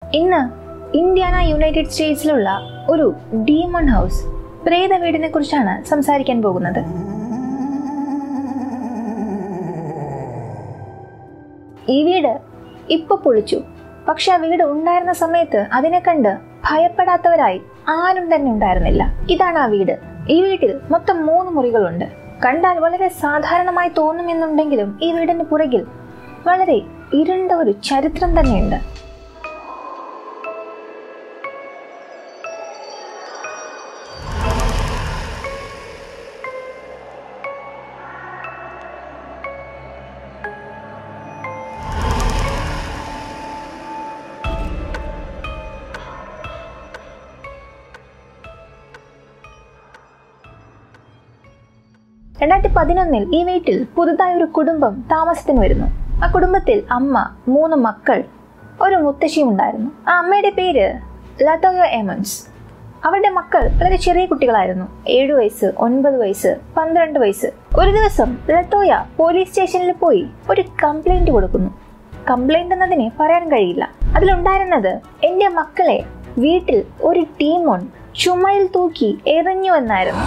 ഇന്ന് Indiana United സ്റ്റേറ്റ്സിലുള്ള ഒരു demon house പ്രേത വീടിനെ കുറിച്ചാണ് സംസാരിക്കാൻ പോകുന്നത് ഈ വീട് ഇപ്പൊ പൊളിച്ചു പക്ഷെ ആ വീട് ഉണ്ടായിരുന്ന സമയത്ത് അതിനെ കണ്ട് ഭയപ്പെടാത്തവരായി ആരും തന്നെ ഉണ്ടായിരുന്നില്ല ഇതാണ് ആ വീട് ഈ വീട്ടിൽ മൊത്തം മൂന്ന് മുറികളുണ്ട് കണ്ടാൽ വളരെ സാധാരണമായി തോന്നുമെന്നുണ്ടെങ്കിലും ഈ വീടിന് പുറകിൽ വളരെ ഇരുണ്ട ഒരു ചരിത്രം തന്നെയുണ്ട് രണ്ടായിരത്തി പതിനൊന്നിൽ ഈ വീട്ടിൽ പുതുതായി ഒരു കുടുംബം താമസത്തിന് വരുന്നു ആ കുടുംബത്തിൽ അമ്മ മൂന്ന് മക്കൾ ഒരു മുത്തശ്ശിയും ഉണ്ടായിരുന്നു ആ അമ്മയുടെ പേര് ലതോയോ എമൻസ് അവരുടെ മക്കൾ വളരെ ചെറിയ കുട്ടികളായിരുന്നു ഏഴു വയസ്സ് ഒൻപത് വയസ്സ് പന്ത്രണ്ട് വയസ്സ് ഒരു ദിവസം ലത്തോയ പോലീസ് സ്റ്റേഷനിൽ പോയി ഒരു കംപ്ലൈന്റ് കൊടുക്കുന്നു കംപ്ലൈന്റ് എന്നതിന് പറയാൻ കഴിയില്ല അതിലുണ്ടായിരുന്നത് എന്റെ മക്കളെ വീട്ടിൽ ഒരു ടീമോൺ ചുമയിൽ തൂക്കി എറിഞ്ഞു എന്നായിരുന്നു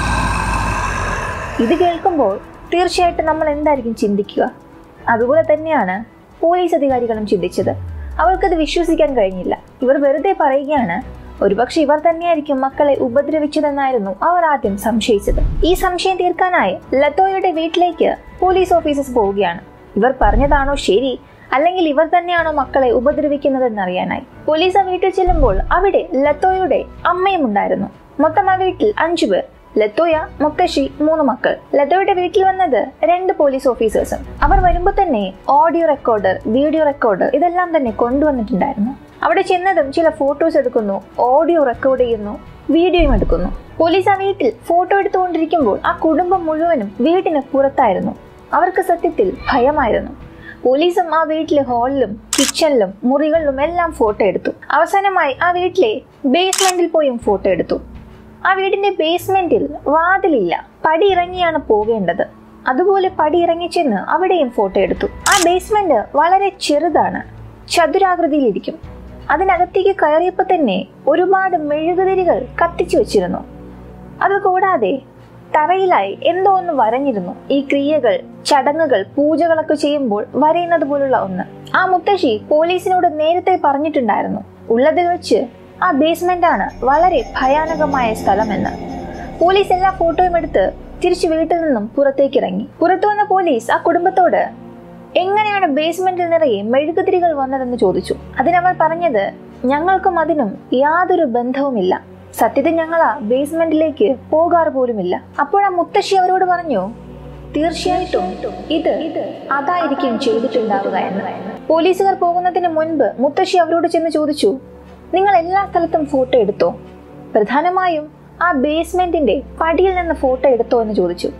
ഇത് കേൾക്കുമ്പോൾ തീർച്ചയായിട്ടും നമ്മൾ എന്തായിരിക്കും ചിന്തിക്കുക അതുപോലെ തന്നെയാണ് പോലീസ് അധികാരികളും ചിന്തിച്ചത് അവർക്കത് വിശ്വസിക്കാൻ കഴിഞ്ഞില്ല ഇവർ വെറുതെ പറയുകയാണ് ഒരുപക്ഷെ ഇവർ തന്നെയായിരിക്കും മക്കളെ ഉപദ്രവിച്ചതെന്നായിരുന്നു അവർ ആദ്യം സംശയിച്ചത് ഈ സംശയം തീർക്കാനായി ലത്തോയുടെ വീട്ടിലേക്ക് പോലീസ് ഓഫീസേഴ്സ് പോവുകയാണ് ഇവർ പറഞ്ഞതാണോ ശരി അല്ലെങ്കിൽ ഇവർ തന്നെയാണോ മക്കളെ ഉപദ്രവിക്കുന്നതെന്നറിയാനായി പോലീസ് ആ വീട്ടിൽ ചെല്ലുമ്പോൾ അവിടെ ലത്തോയുടെ അമ്മയും ഉണ്ടായിരുന്നു മൊത്തം ആ വീട്ടിൽ അഞ്ചു പേർ ലത്തോയ മുത്തശ്ശി മൂന്ന് മക്കൾ ലത്തോയുടെ വീട്ടിൽ വന്നത് രണ്ട് പോലീസ് ഓഫീസേഴ്സും അവർ വരുമ്പോൾ തന്നെ ഓഡിയോ റെക്കോർഡർ വീഡിയോ റെക്കോർഡർ ഇതെല്ലാം തന്നെ കൊണ്ടുവന്നിട്ടുണ്ടായിരുന്നു അവിടെ ചെന്നതും ചില ഫോട്ടോസ് എടുക്കുന്നു ഓഡിയോ റെക്കോർഡ് ചെയ്യുന്നു വീഡിയോയും എടുക്കുന്നു പോലീസ് ആ വീട്ടിൽ ഫോട്ടോ എടുത്തുകൊണ്ടിരിക്കുമ്പോൾ ആ കുടുംബം മുഴുവനും വീടിന് പുറത്തായിരുന്നു അവർക്ക് സത്യത്തിൽ ഭയമായിരുന്നു പോലീസും ആ വീട്ടിലെ ഹാളിലും കിച്ചണിലും മുറികളിലും എല്ലാം ഫോട്ടോ എടുത്തു അവസാനമായി ആ വീട്ടിലെ ബേസ്മെന്റിൽ പോയും ഫോട്ടോ എടുത്തു ആ വീടിന്റെ ബേസ്മെന്റിൽ വാതിലില്ല പടി ഇറങ്ങിയാണ് പോകേണ്ടത് അതുപോലെ പടി ഇറങ്ങി ചെന്ന് അവിടെയും ഫോട്ടോ എടുത്തു ആ ബേസ്മെന്റ് വളരെ ചെറുതാണ് ചതുരാകൃതിയിലിരിക്കും അതിനകത്തേക്ക് കയറിയപ്പോൾ തന്നെ ഒരുപാട് മെഴുകുതിരികൾ കത്തിച്ചു വെച്ചിരുന്നു അതുകൂടാതെ തറയിലായി എന്തോ ഒന്ന് വരഞ്ഞിരുന്നു ഈ ക്രിയകൾ ചടങ്ങുകൾ പൂജകളൊക്കെ ചെയ്യുമ്പോൾ വരയുന്നത് പോലുള്ള ഒന്ന് ആ മുത്തശ്ശി പോലീസിനോട് നേരത്തെ പറഞ്ഞിട്ടുണ്ടായിരുന്നു ഉള്ളതിൽ വെച്ച് ആ ബേസ്മെന്റ് ആണ് വളരെ ഭയാനകമായ സ്ഥലമെന്ന് പോലീസ് എല്ലാ ഫോട്ടോയും എടുത്ത് തിരിച്ചു വീട്ടിൽ നിന്നും പുറത്തേക്ക് ഇറങ്ങി പുറത്തു വന്ന പോലീസ് ആ കുടുംബത്തോട് എങ്ങനെയാണ് ബേസ്മെന്റിൽ നിറയെ മെഴുകുതിരികൾ വന്നതെന്ന് ചോദിച്ചു അതിനവർ പറഞ്ഞത് ഞങ്ങൾക്കും അതിനും യാതൊരു ബന്ധവുമില്ല സത്യത്തിൽ ഞങ്ങൾ ആ ബേസ്മെന്റിലേക്ക് പോകാറ് പോലുമില്ല അപ്പോൾ ആ മുത്തശ്ശി അവരോട് പറഞ്ഞു തീർച്ചയായിട്ടും ഇത് അതായിരിക്കും ചെയ്തിട്ടുണ്ടാവുക എന്ന് പോലീസുകാർ പോകുന്നതിന് മുൻപ് മുത്തശ്ശി അവരോട് ചെന്ന് ചോദിച്ചു നിങ്ങൾ എല്ലാ സ്ഥലത്തും ഫോട്ടോ എടുത്തോ പ്രധാനമായും ആ ബേസ്മെന്റിന്റെ പടിയിൽ നിന്ന് ഫോട്ടോ എടുത്തോ എന്ന് ചോദിച്ചു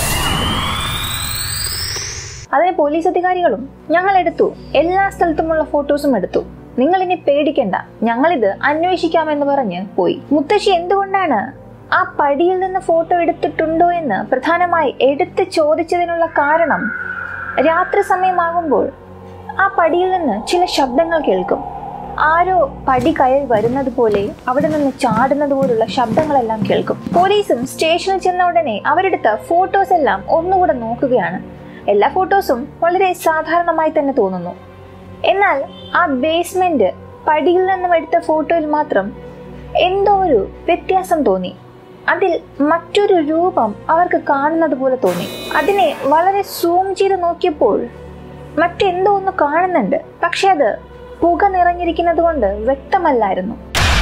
അതിന് പോലീസ് അധികാരികളും ഞങ്ങൾ എടുത്തു എല്ലാ സ്ഥലത്തുമുള്ള ഫോട്ടോസും എടുത്തു നിങ്ങൾ ഇനി പേടിക്കണ്ട ഞങ്ങളിത് അന്വേഷിക്കാമെന്ന് പറഞ്ഞ് പോയി മുത്തശ്ശി എന്തുകൊണ്ടാണ് ആ പടിയിൽ നിന്ന് ഫോട്ടോ എടുത്തിട്ടുണ്ടോ എന്ന് പ്രധാനമായി എടുത്ത് ചോദിച്ചതിനുള്ള കാരണം രാത്രി സമയമാകുമ്പോൾ ആ പടിയിൽ നിന്ന് ചില ശബ്ദങ്ങൾ കേൾക്കും ആരോ പടി കയറി വരുന്നത് പോലെ അവിടെ നിന്ന് ചാടുന്നത് പോലുള്ള ശബ്ദങ്ങളെല്ലാം കേൾക്കും പോലീസും സ്റ്റേഷനിൽ ചെന്ന ഉടനെ അവരെടുത്ത ഫോട്ടോസ് എല്ലാം ഒന്നുകൂടെ നോക്കുകയാണ് എല്ലാ ഫോട്ടോസും വളരെ സാധാരണമായി തന്നെ തോന്നുന്നു എന്നാൽ ആ ബേസ്മെന്റ് പടിയിൽ നിന്നും എടുത്ത ഫോട്ടോയിൽ മാത്രം എന്തോ ഒരു വ്യത്യാസം തോന്നി അതിൽ മറ്റൊരു രൂപം അവർക്ക് കാണുന്നത് പോലെ തോന്നി അതിനെ വളരെ സൂം ചെയ്ത് നോക്കിയപ്പോൾ മറ്റെന്തോ ഒന്ന് കാണുന്നുണ്ട് പക്ഷെ അത് പുക നിറഞ്ഞിരിക്കുന്നത് കൊണ്ട് വ്യക്തമല്ലായിരുന്നു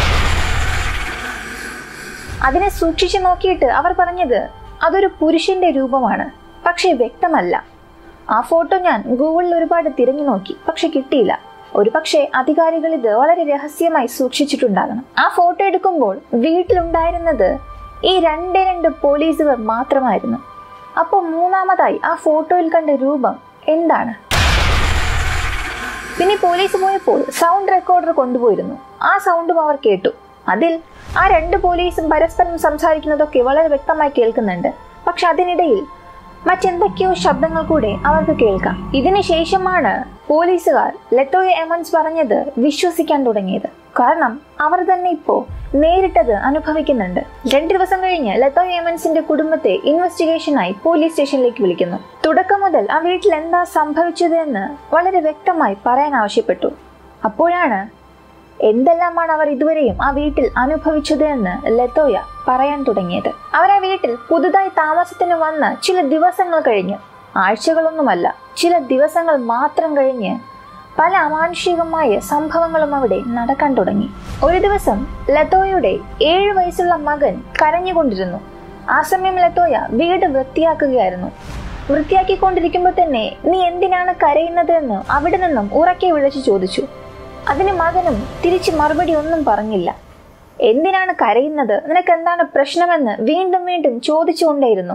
അതിനെ സൂക്ഷിച്ചു നോക്കിയിട്ട് അവർ പറഞ്ഞത് അതൊരു പുരുഷന്റെ രൂപമാണ് പക്ഷെ വ്യക്തമല്ല ആ ഫോട്ടോ ഞാൻ ഗൂഗിളിൽ ഒരുപാട് തിരഞ്ഞു നോക്കി പക്ഷെ കിട്ടിയില്ല ഒരുപക്ഷെ അധികാരികൾ ഇത് വളരെ രഹസ്യമായി സൂക്ഷിച്ചിട്ടുണ്ടാകണം ആ ഫോട്ടോ എടുക്കുമ്പോൾ വീട്ടിലുണ്ടായിരുന്നത് ഈ രണ്ടേ രണ്ട് പോലീസുകാർ മാത്രമായിരുന്നു അപ്പോൾ മൂന്നാമതായി ആ ഫോട്ടോയിൽ കണ്ട രൂപം എന്താണ് പിന്നെ പോലീസ് പോയപ്പോൾ സൗണ്ട് റെക്കോർഡർ കൊണ്ടുപോയിരുന്നു ആ സൗണ്ടും അവർ കേട്ടു അതിൽ ആ രണ്ട് പോലീസും പരസ്പരം സംസാരിക്കുന്നതൊക്കെ വളരെ വ്യക്തമായി കേൾക്കുന്നുണ്ട് പക്ഷെ അതിനിടയിൽ മറ്റെന്തൊക്കെയോ ശബ്ദങ്ങൾ കൂടെ അവർക്ക് കേൾക്കാം ഇതിനു ശേഷമാണ് പോലീസുകാർ ലത്തോയ എമൻസ് പറഞ്ഞത് വിശ്വസിക്കാൻ തുടങ്ങിയത് കാരണം അവർ തന്നെ ഇപ്പോ നേരിട്ടത് അനുഭവിക്കുന്നുണ്ട് രണ്ടു ദിവസം കഴിഞ്ഞ് ലത്തോയ എമൻസിന്റെ കുടുംബത്തെ ഇൻവെസ്റ്റിഗേഷനായി പോലീസ് സ്റ്റേഷനിലേക്ക് വിളിക്കുന്നു തുടക്കം മുതൽ ആ വീട്ടിൽ എന്താ സംഭവിച്ചത് എന്ന് വളരെ വ്യക്തമായി പറയാൻ ആവശ്യപ്പെട്ടു അപ്പോഴാണ് എന്തെല്ലാമാണ് അവർ ഇതുവരെയും ആ വീട്ടിൽ അനുഭവിച്ചത് എന്ന് ലത്തോയ പറയാൻ തുടങ്ങിയത് അവർ ആ വീട്ടിൽ പുതുതായി താമസത്തിന് വന്ന ചില ദിവസങ്ങൾ കഴിഞ്ഞ് ആഴ്ചകളൊന്നുമല്ല ചില ദിവസങ്ങൾ മാത്രം കഴിഞ്ഞ് പല അമാനുഷികമായ സംഭവങ്ങളും അവിടെ നടക്കാൻ തുടങ്ങി ഒരു ദിവസം ലത്തോയുടെ ഏഴു വയസ്സുള്ള മകൻ കരഞ്ഞുകൊണ്ടിരുന്നു ആ സമയം ലത്തോയ വീട് വൃത്തിയാക്കുകയായിരുന്നു വൃത്തിയാക്കിക്കൊണ്ടിരിക്കുമ്പോൾ തന്നെ നീ എന്തിനാണ് കരയുന്നത് എന്ന് അവിടെ നിന്നും ഉറക്കെ വിളിച്ചു ചോദിച്ചു അതിന് മകനും തിരിച്ച് മറുപടി ഒന്നും പറഞ്ഞില്ല എന്തിനാണ് കരയുന്നത് നിനക്ക് എന്താണ് പ്രശ്നമെന്ന് വീണ്ടും വീണ്ടും ചോദിച്ചുകൊണ്ടേയിരുന്നു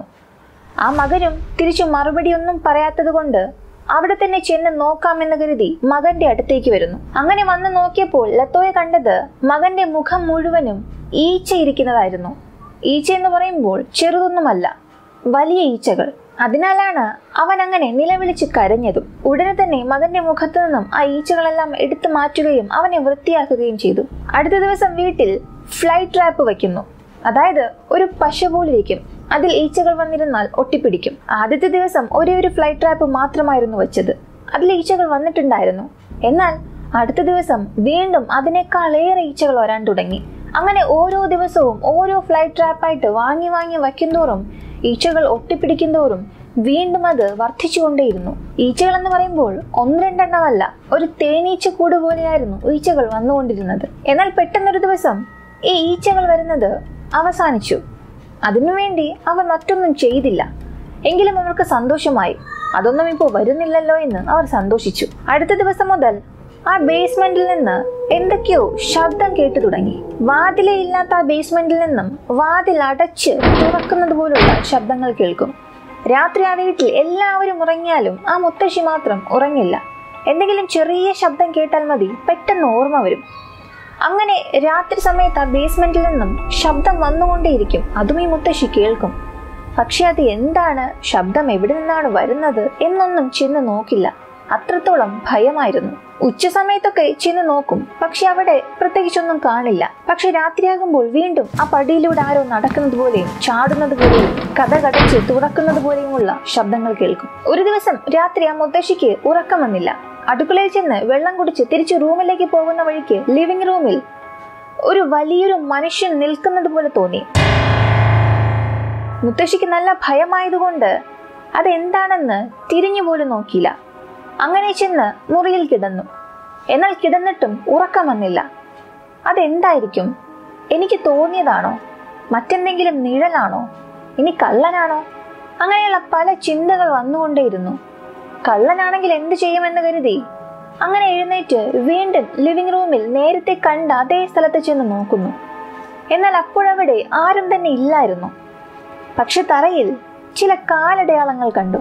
ആ മകനും തിരിച്ചു മറുപടി ഒന്നും പറയാത്തത് കൊണ്ട് അവിടെ തന്നെ ചെന്ന് നോക്കാമെന്ന് കരുതി മകന്റെ അടുത്തേക്ക് വരുന്നു അങ്ങനെ വന്ന് നോക്കിയപ്പോൾ ലത്തോയ കണ്ടത് മകന്റെ മുഖം മുഴുവനും ഈച്ച ഇരിക്കുന്നതായിരുന്നു ഈച്ച എന്ന് പറയുമ്പോൾ ചെറുതൊന്നുമല്ല വലിയ ഈച്ചകൾ അതിനാലാണ് അവൻ അങ്ങനെ നിലവിളിച്ച് കരഞ്ഞതും ഉടനെ തന്നെ മകന്റെ മുഖത്തു നിന്നും ആ ഈച്ചകളെല്ലാം എടുത്തു മാറ്റുകയും അവനെ വൃത്തിയാക്കുകയും ചെയ്തു അടുത്ത ദിവസം വീട്ടിൽ ഫ്ലൈ ട്രാപ്പ് വയ്ക്കുന്നു അതായത് ഒരു പശ പോലിരിക്കും അതിൽ ഈച്ചകൾ വന്നിരുന്നാൽ ഒട്ടിപ്പിടിക്കും ആദ്യത്തെ ദിവസം ഒരേ ഒരു ഫ്ലൈ ട്രാപ്പ് മാത്രമായിരുന്നു വെച്ചത് അതിൽ ഈച്ചകൾ വന്നിട്ടുണ്ടായിരുന്നു എന്നാൽ അടുത്ത ദിവസം വീണ്ടും അതിനേക്കാളേറെ ഈച്ചകൾ വരാൻ തുടങ്ങി അങ്ങനെ ഓരോ ദിവസവും ഓരോ ഫ്ലൈ ട്രാപ്പായിട്ട് വാങ്ങി വാങ്ങി വയ്ക്കുന്തോറും ഈച്ചകൾ ഒട്ടിപ്പിടിക്കുന്തോറും വീണ്ടും അത് വർദ്ധിച്ചുകൊണ്ടേയിരുന്നു ഈച്ചകൾ എന്ന് പറയുമ്പോൾ ഒന്ന് രണ്ടെണ്ണമല്ല ഒരു തേനീച്ച കൂട് പോലെയായിരുന്നു ഈച്ചകൾ വന്നുകൊണ്ടിരുന്നത് എന്നാൽ പെട്ടെന്നൊരു ദിവസം ഈ ഈച്ചകൾ വരുന്നത് അവസാനിച്ചു അതിനുവേണ്ടി അവർ മറ്റൊന്നും ചെയ്തില്ല എങ്കിലും അവർക്ക് സന്തോഷമായി അതൊന്നും ഇപ്പോൾ വരുന്നില്ലല്ലോ എന്ന് അവർ സന്തോഷിച്ചു അടുത്ത ദിവസം മുതൽ ആ ബേസ്മെന്റിൽ നിന്ന് എന്തൊക്കെയോ ശബ്ദം കേട്ടു തുടങ്ങി വാതിലേ ഇല്ലാത്ത ആ ബേസ്മെന്റിൽ നിന്നും വാതിൽ അടച്ച് തുറക്കുന്നത് പോലുള്ള ശബ്ദങ്ങൾ കേൾക്കും രാത്രി ആ വീട്ടിൽ എല്ലാവരും ഉറങ്ങിയാലും ആ മുത്തശ്ശി മാത്രം ഉറങ്ങില്ല എന്തെങ്കിലും ചെറിയ ശബ്ദം കേട്ടാൽ മതി പെട്ടെന്ന് ഓർമ്മ വരും അങ്ങനെ രാത്രി സമയത്ത് ആ ബേസ്മെന്റിൽ നിന്നും ശബ്ദം വന്നുകൊണ്ടേയിരിക്കും അതും ഈ മുത്തശ്ശി കേൾക്കും പക്ഷെ അത് എന്താണ് ശബ്ദം എവിടെ നിന്നാണ് വരുന്നത് എന്നൊന്നും ചെന്ന് നോക്കില്ല അത്രത്തോളം ഭയമായിരുന്നു ഉച്ച സമയത്തൊക്കെ ചെന്ന് നോക്കും പക്ഷെ അവിടെ പ്രത്യേകിച്ചൊന്നും കാണില്ല പക്ഷെ രാത്രിയാകുമ്പോൾ വീണ്ടും ആ പടിയിലൂടെ ആരോ നടക്കുന്നത് പോലെയും ചാടുന്നത് പോലെയും കഥ കടച്ച് തുറക്കുന്നത് പോലെയുമുള്ള ശബ്ദങ്ങൾ കേൾക്കും ഒരു ദിവസം രാത്രി ആ മുത്തശ്ശിക്ക് ഉറക്കം വന്നില്ല അടുക്കളയിൽ ചെന്ന് വെള്ളം കുടിച്ച് തിരിച്ച് റൂമിലേക്ക് പോകുന്ന വഴിക്ക് ലിവിംഗ് റൂമിൽ ഒരു വലിയൊരു മനുഷ്യൻ നിൽക്കുന്നത് പോലെ തോന്നി മുത്തശ്ശിക്ക് നല്ല ഭയമായതുകൊണ്ട് അതെന്താണെന്ന് തിരിഞ്ഞു പോലും നോക്കിയില്ല അങ്ങനെ ചെന്ന് മുറിയിൽ കിടന്നു എന്നാൽ കിടന്നിട്ടും ഉറക്കം വന്നില്ല അതെന്തായിരിക്കും എനിക്ക് തോന്നിയതാണോ മറ്റെന്തെങ്കിലും നിഴലാണോ ഇനി കള്ളനാണോ അങ്ങനെയുള്ള പല ചിന്തകൾ വന്നുകൊണ്ടേയിരുന്നു കള്ളനാണെങ്കിൽ എന്ത് ചെയ്യുമെന്ന് കരുതി അങ്ങനെ എഴുന്നേറ്റ് വീണ്ടും ലിവിംഗ് റൂമിൽ നേരത്തെ കണ്ട അതേ സ്ഥലത്ത് ചെന്ന് നോക്കുന്നു എന്നാൽ അപ്പോഴവിടെ ആരും തന്നെ ഇല്ലായിരുന്നു പക്ഷെ തറയിൽ ചില കാലടയാളങ്ങൾ കണ്ടു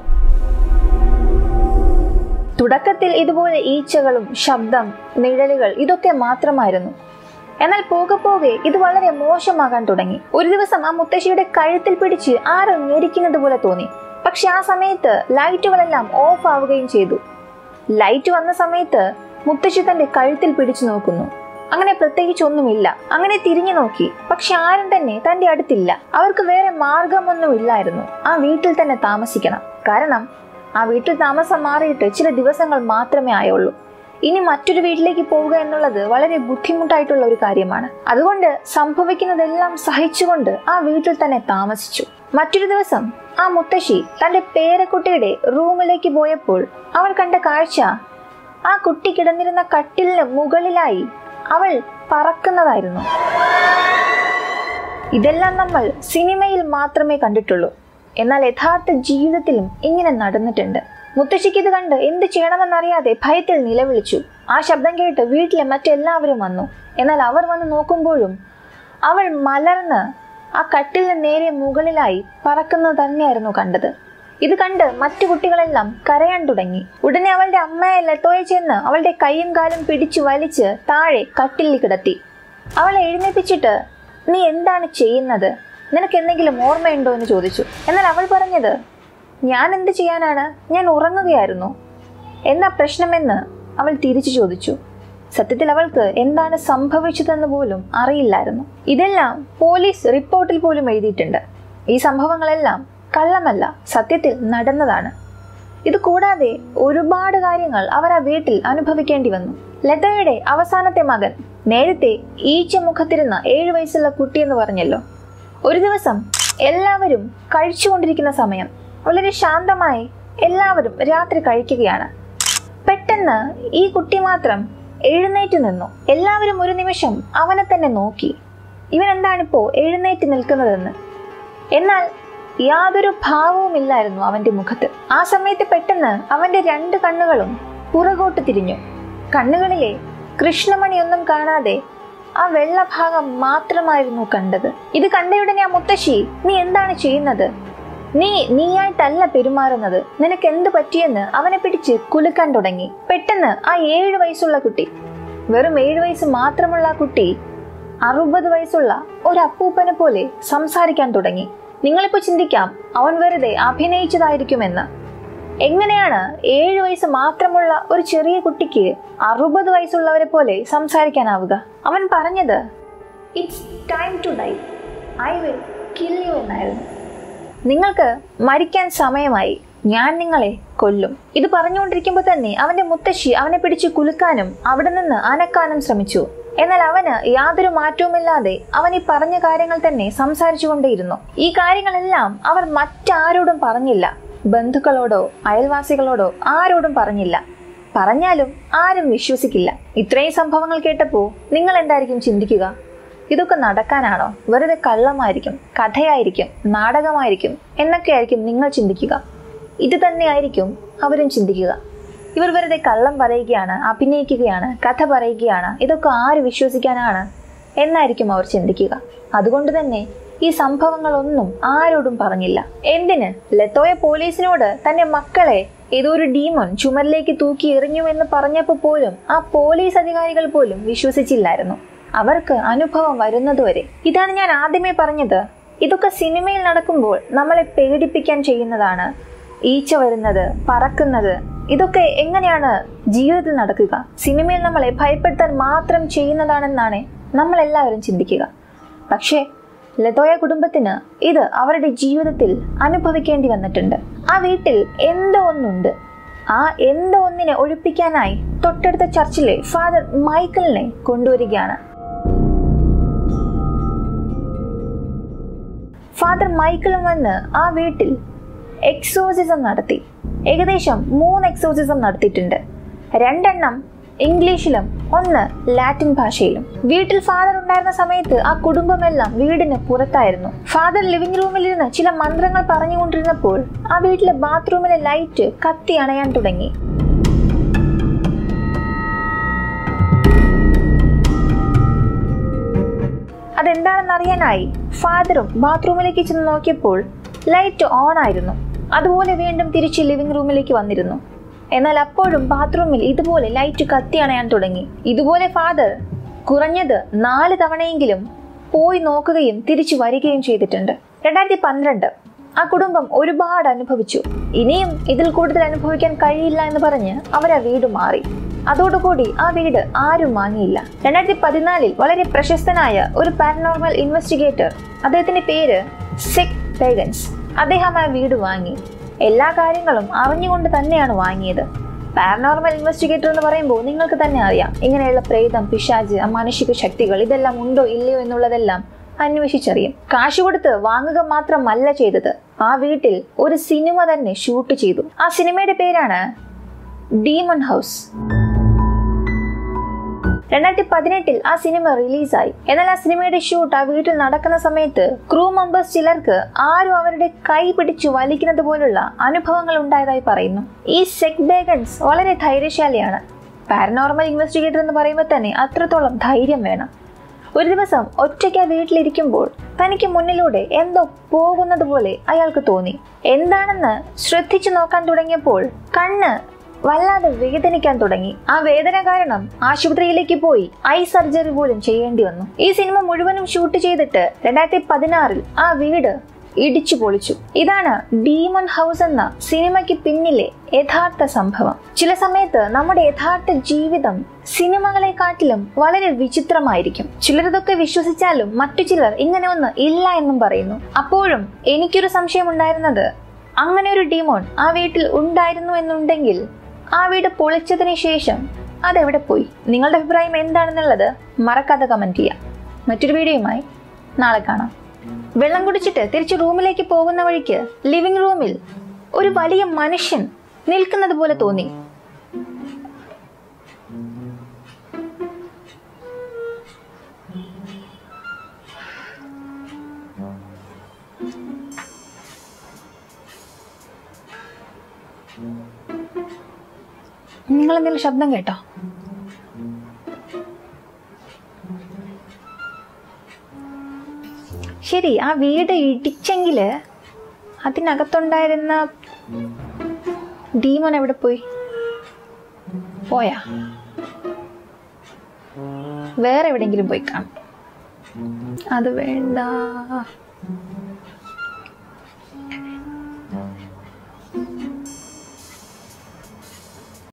തുടക്കത്തിൽ ഇതുപോലെ ഈച്ചകളും ശബ്ദം നിഴലുകൾ ഇതൊക്കെ മാത്രമായിരുന്നു എന്നാൽ പോകെ പോകെ ഇത് വളരെ മോശമാകാൻ തുടങ്ങി ഒരു ദിവസം ആ മുത്തശ്ശിയുടെ കഴുത്തിൽ പിടിച്ച് ആരോ ഞെരിക്കുന്നത് പോലെ തോന്നി പക്ഷെ ആ സമയത്ത് ലൈറ്റുകളെല്ലാം ഓഫ് ആവുകയും ചെയ്തു ലൈറ്റ് വന്ന സമയത്ത് മുത്തശ്ശി തന്റെ കഴുത്തിൽ പിടിച്ചു നോക്കുന്നു അങ്ങനെ പ്രത്യേകിച്ച് ഒന്നുമില്ല അങ്ങനെ തിരിഞ്ഞു നോക്കി പക്ഷെ ആരും തന്നെ തന്റെ അടുത്തില്ല അവർക്ക് വേറെ മാർഗമൊന്നും ഇല്ലായിരുന്നു ആ വീട്ടിൽ തന്നെ താമസിക്കണം കാരണം ആ വീട്ടിൽ താമസം മാറിയിട്ട് ചില ദിവസങ്ങൾ മാത്രമേ ആയുള്ളൂ ഇനി മറ്റൊരു വീട്ടിലേക്ക് പോവുക എന്നുള്ളത് വളരെ ബുദ്ധിമുട്ടായിട്ടുള്ള ഒരു കാര്യമാണ് അതുകൊണ്ട് സംഭവിക്കുന്നതെല്ലാം സഹിച്ചുകൊണ്ട് ആ വീട്ടിൽ തന്നെ താമസിച്ചു മറ്റൊരു ദിവസം ആ മുത്തശ്ശി തന്റെ പേരക്കുട്ടിയുടെ റൂമിലേക്ക് പോയപ്പോൾ അവൾ കണ്ട കാഴ്ച ആ കുട്ടി കിടന്നിരുന്ന കട്ടിലിന് മുകളിലായി അവൾ പറക്കുന്നതായിരുന്നു ഇതെല്ലാം നമ്മൾ സിനിമയിൽ മാത്രമേ കണ്ടിട്ടുള്ളൂ എന്നാൽ യഥാർത്ഥ ജീവിതത്തിലും ഇങ്ങനെ നടന്നിട്ടുണ്ട് മുത്തശ്ശിക്ക് ഇത് കണ്ട് എന്ത് ചെയ്യണമെന്നറിയാതെ ഭയത്തിൽ നിലവിളിച്ചു ആ ശബ്ദം കേട്ട് വീട്ടിലെ മറ്റെല്ലാവരും വന്നു എന്നാൽ അവർ വന്ന് നോക്കുമ്പോഴും അവൾ മലർന്ന് ആ കട്ടിലിന് നേരെ മുകളിലായി പറക്കുന്നത് തന്നെയായിരുന്നു കണ്ടത് ഇത് കണ്ട് മറ്റു കുട്ടികളെല്ലാം കരയാൻ തുടങ്ങി ഉടനെ അവളുടെ അമ്മയെ ലത്തോയെ ചെന്ന് അവളുടെ കൈയും കാലും പിടിച്ചു വലിച്ച് താഴെ കട്ടിലിൽ കിടത്തി അവളെ എഴുന്നേപ്പിച്ചിട്ട് നീ എന്താണ് ചെയ്യുന്നത് നിനക്ക് എന്തെങ്കിലും ഓർമ്മയുണ്ടോ എന്ന് ചോദിച്ചു എന്നാൽ അവൾ പറഞ്ഞത് ഞാൻ എന്ത് ചെയ്യാനാണ് ഞാൻ ഉറങ്ങുകയായിരുന്നു എന്താ പ്രശ്നമെന്ന് അവൾ തിരിച്ചു ചോദിച്ചു സത്യത്തിൽ അവൾക്ക് എന്താണ് സംഭവിച്ചതെന്ന് പോലും അറിയില്ലായിരുന്നു ഇതെല്ലാം പോലീസ് റിപ്പോർട്ടിൽ പോലും എഴുതിയിട്ടുണ്ട് ഈ സംഭവങ്ങളെല്ലാം കള്ളമല്ല സത്യത്തിൽ നടന്നതാണ് ഇത് കൂടാതെ ഒരുപാട് കാര്യങ്ങൾ അവർ ആ വീട്ടിൽ അനുഭവിക്കേണ്ടി വന്നു ലതയുടെ അവസാനത്തെ മകൻ നേരത്തെ ഈച്ച മുഖത്തിരുന്ന ഏഴു വയസ്സുള്ള കുട്ടിയെന്ന് പറഞ്ഞല്ലോ ഒരു ദിവസം എല്ലാവരും കഴിച്ചുകൊണ്ടിരിക്കുന്ന സമയം വളരെ ശാന്തമായി എല്ലാവരും രാത്രി കഴിക്കുകയാണ് പെട്ടെന്ന് ഈ കുട്ടി മാത്രം എഴുന്നേറ്റ് നിന്നു എല്ലാവരും ഒരു നിമിഷം അവനെ തന്നെ നോക്കി ഇവൻ എന്താണിപ്പോ എഴുന്നേറ്റ് നിൽക്കുന്നതെന്ന് എന്നാൽ യാതൊരു ഭാവവുമില്ലായിരുന്നു അവന്റെ മുഖത്ത് ആ സമയത്ത് പെട്ടെന്ന് അവന്റെ രണ്ട് കണ്ണുകളും പുറകോട്ട് തിരിഞ്ഞു കണ്ണുകളിലെ കൃഷ്ണമണിയൊന്നും കാണാതെ ആ വെള്ളഭാഗം മാത്രമായിരുന്നു കണ്ടത് ഇത് കണ്ടയുടനെ ആ മുത്തശ്ശി നീ എന്താണ് ചെയ്യുന്നത് നീ നീയായിട്ടല്ല പെരുമാറുന്നത് നിനക്ക് എന്ത് പറ്റിയെന്ന് അവനെ പിടിച്ച് കുലുക്കാൻ തുടങ്ങി പെട്ടെന്ന് ആ ഏഴു വയസ്സുള്ള കുട്ടി വെറും ഏഴു വയസ്സ് മാത്രമുള്ള ആ കുട്ടി അറുപത് വയസ്സുള്ള ഒരു അപ്പൂപ്പനെ പോലെ സംസാരിക്കാൻ തുടങ്ങി നിങ്ങളിപ്പോ ചിന്തിക്കാം അവൻ വെറുതെ അഭിനയിച്ചതായിരിക്കുമെന്ന് എങ്ങനെയാണ് ഏഴു വയസ്സ് മാത്രമുള്ള ഒരു ചെറിയ കുട്ടിക്ക് അറുപത് വയസ്സുള്ളവരെ പോലെ സംസാരിക്കാനാവുക അവൻ പറഞ്ഞത് it's time to die I will kill you എന്നായിരുന്നു നിങ്ങൾക്ക് മരിക്കാൻ സമയമായി ഞാൻ നിങ്ങളെ കൊല്ലും ഇത് പറഞ്ഞുകൊണ്ടിരിക്കുമ്പോൾ തന്നെ അവന്റെ മുത്തശ്ശി അവനെ പിടിച്ച് കുലുക്കാനും അവിടെ നിന്ന് അനക്കാനും ശ്രമിച്ചു എന്നാൽ അവന് യാതൊരു മാറ്റവുമില്ലാതെ അവൻ ഈ പറഞ്ഞ കാര്യങ്ങൾ തന്നെ സംസാരിച്ചുകൊണ്ടേയിരുന്നു ഈ കാര്യങ്ങളെല്ലാം അവർ മറ്റാരോടും പറഞ്ഞില്ല ബന്ധുക്കളോടോ അയൽവാസികളോടോ ആരോടും പറഞ്ഞില്ല പറഞ്ഞാലും ആരും വിശ്വസിക്കില്ല ഇത്രയും സംഭവങ്ങൾ കേട്ടപ്പോ നിങ്ങൾ എന്തായിരിക്കും ചിന്തിക്കുക ഇതൊക്കെ നടക്കാനാണോ വെറുതെ കള്ളമായിരിക്കും കഥയായിരിക്കും നാടകമായിരിക്കും എന്നൊക്കെയായിരിക്കും നിങ്ങൾ ചിന്തിക്കുക ഇത് തന്നെയായിരിക്കും അവരും ചിന്തിക്കുക ഇവർ വെറുതെ കള്ളം പറയുകയാണ് അഭിനയിക്കുകയാണ് കഥ പറയുകയാണ് ഇതൊക്കെ ആര് വിശ്വസിക്കാനാണ് എന്നായിരിക്കും അവർ ചിന്തിക്കുക അതുകൊണ്ട് തന്നെ ഈ സംഭവങ്ങളൊന്നും ആരോടും പറഞ്ഞില്ല എന്തിന് ലത്തോയ പോലീസിനോട് തന്റെ മക്കളെ ഏതോ ഒരു ഡീമൺ ചുമരിലേക്ക് തൂക്കി എറിഞ്ഞു എന്ന് പറഞ്ഞപ്പോൾ പോലും ആ പോലീസ് അധികാരികൾ പോലും വിശ്വസിച്ചില്ലായിരുന്നു അവർക്ക് അനുഭവം വരുന്നതുവരെ ഇതാണ് ഞാൻ ആദ്യമേ പറഞ്ഞത് ഇതൊക്കെ സിനിമയിൽ നടക്കുമ്പോൾ നമ്മളെ പേടിപ്പിക്കാൻ ചെയ്യുന്നതാണ് ഈച്ച വരുന്നത് പറക്കുന്നത് ഇതൊക്കെ എങ്ങനെയാണ് ജീവിതത്തിൽ നടക്കുക സിനിമയിൽ നമ്മളെ ഭയപ്പെടുത്താൻ മാത്രം ചെയ്യുന്നതാണെന്നാണ് നമ്മൾ എല്ലാവരും ചിന്തിക്കുക പക്ഷേ ലതോയ കുടുംബത്തിന് ഇത് അവരുടെ ജീവിതത്തിൽ അനുഭവിക്കേണ്ടി വന്നിട്ടുണ്ട് ആ വീട്ടിൽ എന്തോ ഒന്നുണ്ട് ആ എന്തോ ഒന്നിനെ ഒഴിപ്പിക്കാനായി തൊട്ടടുത്ത ചർച്ചിലെ ഫാദർ മൈക്കിളിനെ കൊണ്ടുവരികയാണ് ഫാദർ മൈക്കിളും വന്ന് ആ വീട്ടിൽ എക്സോസിസം നടത്തി ഏകദേശം മൂന്ന് എക്സോസിസം നടത്തിയിട്ടുണ്ട് രണ്ടെണ്ണം ഇംഗ്ലീഷിലും ഒന്ന് ലാറ്റിൻ ഭാഷയിലും വീട്ടിൽ ഫാദർ ഉണ്ടായിരുന്ന സമയത്ത് ആ കുടുംബമെല്ലാം വീടിന് പുറത്തായിരുന്നു ഫാദർ ലിവിംഗ് റൂമിലിരുന്ന് ചില മന്ത്രങ്ങൾ പറഞ്ഞുകൊണ്ടിരുന്നപ്പോൾ ആ വീട്ടിലെ ബാത്റൂമിലെ ലൈറ്റ് കത്തി അണയാൻ തുടങ്ങി അതെന്താണെന്ന് അറിയാനായി ഫാദറും ബാത്റൂമിലേക്ക് ചെന്ന് നോക്കിയപ്പോൾ ലൈറ്റ് ഓൺ ആയിരുന്നു അതുപോലെ വീണ്ടും തിരിച്ച് ലിവിംഗ് റൂമിലേക്ക് വന്നിരുന്നു എന്നാൽ അപ്പോഴും ബാത്റൂമിൽ ഇതുപോലെ ലൈറ്റ് കത്തി അണയാൻ തുടങ്ങി ഇതുപോലെ ഫാദർ കുറഞ്ഞത് നാല് തവണയെങ്കിലും പോയി നോക്കുകയും തിരിച്ചു വരികയും ചെയ്തിട്ടുണ്ട് രണ്ടായിരത്തി പന്ത്രണ്ട് ആ കുടുംബം ഒരുപാട് അനുഭവിച്ചു ഇനിയും ഇതിൽ കൂടുതൽ അനുഭവിക്കാൻ കഴിയില്ല എന്ന് പറഞ്ഞ് അവർ ആ വീട് മാറി അതോടുകൂടി ആ വീട് ആരും വാങ്ങിയില്ല രണ്ടായിരത്തി പതിനാലിൽ വളരെ പ്രശസ്തനായ ഒരു പാരനോർമൽ ഇൻവെസ്റ്റിഗേറ്റർ അദ്ദേഹത്തിന്റെ പേര് സിക് പേഗൻസ് അദ്ദേഹം ആ വീട് വാങ്ങി എല്ലാ കാര്യങ്ങളും അറിഞ്ഞുകൊണ്ട് തന്നെയാണ് വാങ്ങിയത് പാരനോർമൽ ഇൻവെസ്റ്റിഗേറ്റർ എന്ന് പറയുമ്പോൾ നിങ്ങൾക്ക് തന്നെ അറിയാം ഇങ്ങനെയുള്ള പ്രേതം പിശാജ് അമാനുഷിക ശക്തികൾ ഇതെല്ലാം ഉണ്ടോ ഇല്ലയോ എന്നുള്ളതെല്ലാം അന്വേഷിച്ചറിയും കാശ് കൊടുത്ത് വാങ്ങുക മാത്രമല്ല ചെയ്തത് ആ വീട്ടിൽ ഒരു സിനിമ തന്നെ ഷൂട്ട് ചെയ്തു ആ സിനിമയുടെ പേരാണ് ഡീമൺ ഹൗസ് രണ്ടായിരത്തി പതിനെട്ടിൽ ആ സിനിമ റിലീസായി എന്നാൽ ആ സിനിമയുടെ ഷൂട്ട് ആ വീട്ടിൽ നടക്കുന്ന സമയത്ത് ക്രൂ മെമ്പേഴ്സ് ചിലർക്ക് ആരും അവരുടെ കൈ പിടിച്ചു വലിക്കുന്നത് പോലുള്ള അനുഭവങ്ങൾ ഉണ്ടായതായി പറയുന്നു ഈ സെക് ബേഗൻസ് വളരെ ധൈര്യശാലിയാണ് പാരനോർമൽ ഇൻവെസ്റ്റിഗേറ്റർ എന്ന് പറയുമ്പോൾ തന്നെ അത്രത്തോളം ധൈര്യം വേണം ഒരു ദിവസം ഒറ്റയ്ക്ക് ആ വീട്ടിലിരിക്കുമ്പോൾ തനിക്ക് മുന്നിലൂടെ എന്തോ പോകുന്നത് പോലെ അയാൾക്ക് തോന്നി എന്താണെന്ന് ശ്രദ്ധിച്ചു നോക്കാൻ തുടങ്ങിയപ്പോൾ കണ്ണ് വല്ലാതെ വേദനിക്കാൻ തുടങ്ങി ആ വേദന കാരണം ആശുപത്രിയിലേക്ക് പോയി ഐ സർജറി പോലും ചെയ്യേണ്ടി വന്നു ഈ സിനിമ മുഴുവനും ഷൂട്ട് ചെയ്തിട്ട് രണ്ടായിരത്തി പതിനാറിൽ ആ വീട് ഇടിച്ചു പൊളിച്ചു ഇതാണ് ഡീമൺ ഹൗസ് എന്ന സിനിമയ്ക്ക് പിന്നിലെ യഥാർത്ഥ സംഭവം ചില സമയത്ത് നമ്മുടെ യഥാർത്ഥ ജീവിതം സിനിമകളെക്കാട്ടിലും വളരെ വിചിത്രമായിരിക്കും ചിലരതൊക്കെ വിശ്വസിച്ചാലും മറ്റു ചിലർ ഇങ്ങനെ ഒന്ന് ഇല്ല എന്നും പറയുന്നു അപ്പോഴും എനിക്കൊരു സംശയം ഉണ്ടായിരുന്നത് അങ്ങനെ ഒരു ഡീമോൺ ആ വീട്ടിൽ ഉണ്ടായിരുന്നു എന്നുണ്ടെങ്കിൽ ആ വീട് പൊളിച്ചതിന് ശേഷം അതെവിടെ പോയി നിങ്ങളുടെ അഭിപ്രായം എന്താണെന്നുള്ളത് മറക്കാതെ കമന്റ് ചെയ്യാം മറ്റൊരു വീഡിയോയുമായി നാളെ കാണാം വെള്ളം കുടിച്ചിട്ട് തിരിച്ച് റൂമിലേക്ക് പോകുന്ന വഴിക്ക് ലിവിംഗ് റൂമിൽ ഒരു വലിയ മനുഷ്യൻ നിൽക്കുന്നത് പോലെ തോന്നി നിങ്ങൾ എന്തെങ്കിലും ശബ്ദം കേട്ടോ ശരി ആ വീട് ഇടിച്ചെങ്കില് അതിനകത്തുണ്ടായിരുന്ന ഡീമോൻ എവിടെ പോയി പോയാ വേറെ എവിടെയെങ്കിലും പോയി കാണും അത് വേണ്ട